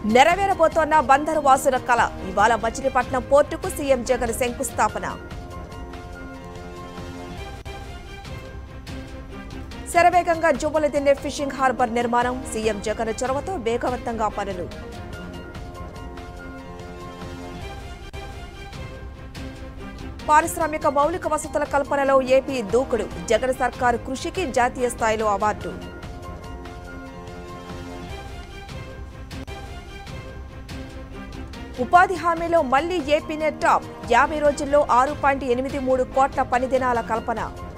నెరవేరబోతోన్న బందరు వాసుల కళ ఇవాళ మచిలీపట్నం పోర్టుకు సీఎం జగన్ శంకుస్థాపన శరవేగంగా జువ్వలు తిన్నే ఫిషింగ్ హార్బర్ నిర్మాణం సీఎం జగన్ చొరవతో వేగవంతంగా పనులు పారిశ్రామిక మౌలిక వసతుల కల్పనలో ఏపీ దూకుడు జగన్ సర్కారు కృషికి జాతీయ స్థాయిలో అవార్డు ఉపాధి హామీలో మళ్లీ ఏపీనే టాప్ యాభై రోజుల్లో ఆరు పాయింట్ ఎనిమిది మూడు కోట్ల పని దినాల కల్పన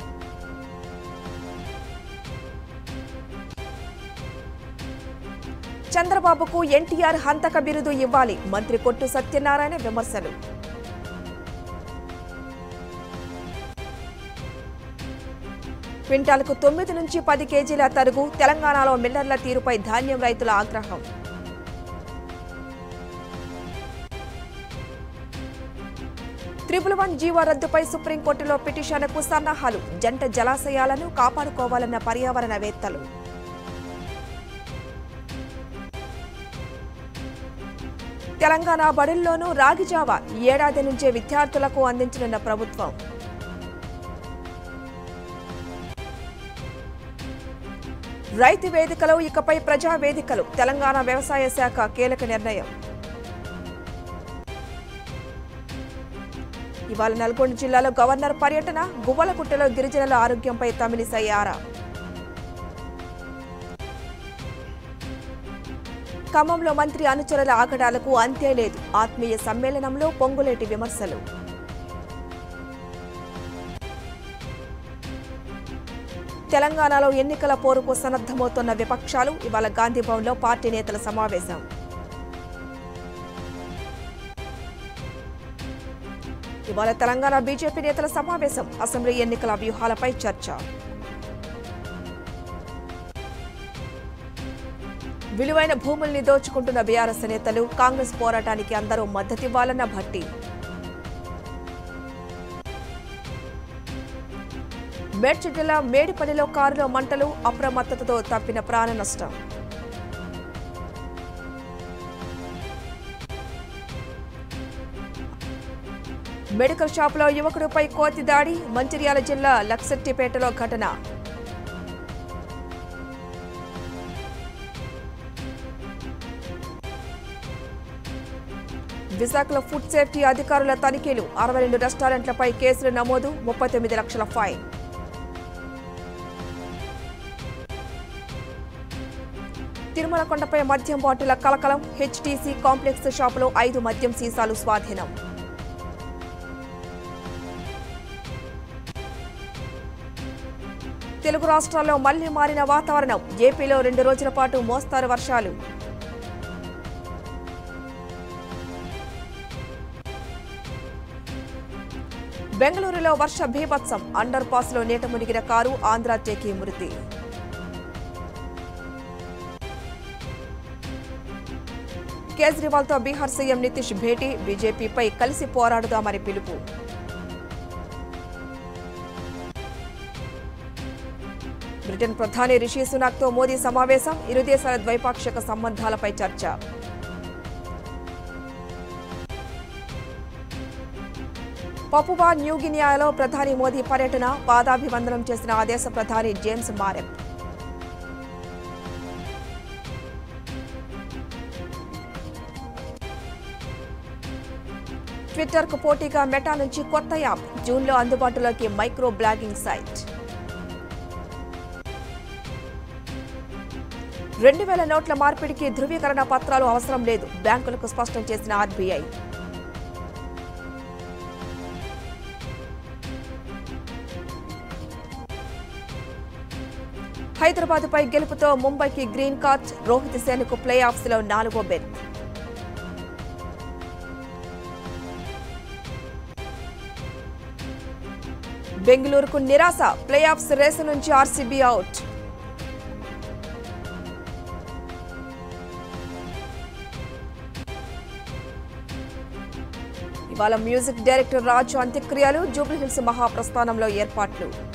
చంద్రబాబుకు ఎన్టీఆర్ హంతక బిరుదు ఇవ్వాలి మంత్రి కొట్టు సత్యనారాయణ విమర్శలు క్వింటాలకు తొమ్మిది నుంచి పది కేజీల తరుగు తెలంగాణలో మిల్లర్ల తీరుపై ధాన్యం రైతుల ఆగ్రహం త్రిపుల్ వన్ జీవో రద్దుపై సుప్రీంకోర్టులో పిటిషన్కు సన్నాహాలు జంట జలాశయాలను కాపాడుకోవాలన్న పర్యావరణవేత్తలు తెలంగాణ బడుల్లోనూ రాగిజావా ఈ ఏడాది నుంచే విద్యార్థులకు అందించనున్న ప్రభుత్వం రైతు వేదికలో ఇకపై ప్రజా వేదికలు తెలంగాణ వ్యవసాయ శాఖ కీలక నిర్ణయం ఇవాళ నల్గొండ జిల్లాలో గవర్నర్ పర్యటన గువ్వలకుట్టలో గిరిజనుల ఆరోగ్యంపై తమిళిసై ఆరా ఖమ్మంలో మంత్రి అనుచరుల ఆగడాలకు అంతే లేదు ఆత్మీయ సమ్మేళనంలో పొంగులేటి విమర్శలు తెలంగాణలో ఎన్నికల పోరుకు సన్నద్దమవుతున్న విపక్షాలు ఇవాళ గాంధీభవన్లో పార్టీ నేతల సమావేశం ఇవాళ తెలంగాణ బీజేపీ నేతల సమావేశం అసెంబ్లీ ఎన్నికల వ్యూహాలపై చర్చ విలువైన భూముల్ని దోచుకుంటున్న బీఆర్ఎస్ నేతలు కాంగ్రెస్ పోరాటానికి అందరూ మద్దతివ్వాలన్న భట్టి మేడ్చల్ జిల్లా మేడిపల్లిలో కారులో మంటలు అప్రమత్తతతో తప్పిన ప్రాణ నష్టం మెడికల్ షాపులో యువకుడిపై కోతి దాడి మంచిర్యాల జిల్లా లక్సెట్టిపేటలో ఘటన విశాఖలో ఫుడ్ సేఫ్టీ అధికారుల తనిఖీలు అరవై రెండు రెస్టారెంట్లపై కేసులు నమోదు ముప్పై తొమ్మిది లక్షల ఫైన్ తిరుమల కొండపై మద్యం బాటిల కలకలం హెచ్టీసీ కాంప్లెక్స్ షాపులో ఐదు మద్యం సీసాలు స్వాధీనం తెలుగు రాష్ట్రాల్లో మళ్లీ మారిన వాతావరణం ఏపీలో రెండు రోజుల పాటు మోస్తారు వర్షాలు బెంగళూరులో వర్ష భీభత్సం అండర్ పాస్ లో నీట మునిగిన కారు ఆంధ్ర టేకి మృతి కేజ్రీవాల్ తో బీహార్ సీఎం నితీష్ భేటీ బీజేపీపై కలిసి పోరాడుదామని పిలుపు బ్రిటన్ ప్రధాని రిషి సునాక్ తో మోదీ సమావేశం ఇరు దేశాల ద్వైపాక్షిక సంబంధాలపై చర్చ పపువా న్యూగినియాలో ప్రధాని మోదీ పర్యటన పాదాభివందనం చేసిన ఆ దేశ ప్రధాని జేమ్స్ మారెప్ ట్విట్టర్ కు పోటీగా మెటా నుంచి కొత్త యాప్ జూన్లో అందుబాటులోకి మైక్రో బ్లాగింగ్ సైట్ రెండు వేల నోట్ల మార్పిడికి ధృవీకరణ పత్రాలు అవసరం లేదు బ్యాంకులకు స్పష్టం చేసిన ఆర్బీఐ హైదరాబాద్ పై గెలుపుతో ముంబైకి గ్రీన్ కార్డ్ రోహిత్ సేనకు ప్లే ఆఫ్స్ లో నాలుగో బెర్త్ బెంగళూరుకు నిరాశ ప్లే ఆఫ్స్ రేసు నుంచి ఆర్సీబీ అవుట్ ఇవాళ మ్యూజిక్ డైరెక్టర్ రాజు అంత్యక్రియలు జూబ్లీహిల్స్ మహాప్రస్థానంలో ఏర్పాట్లు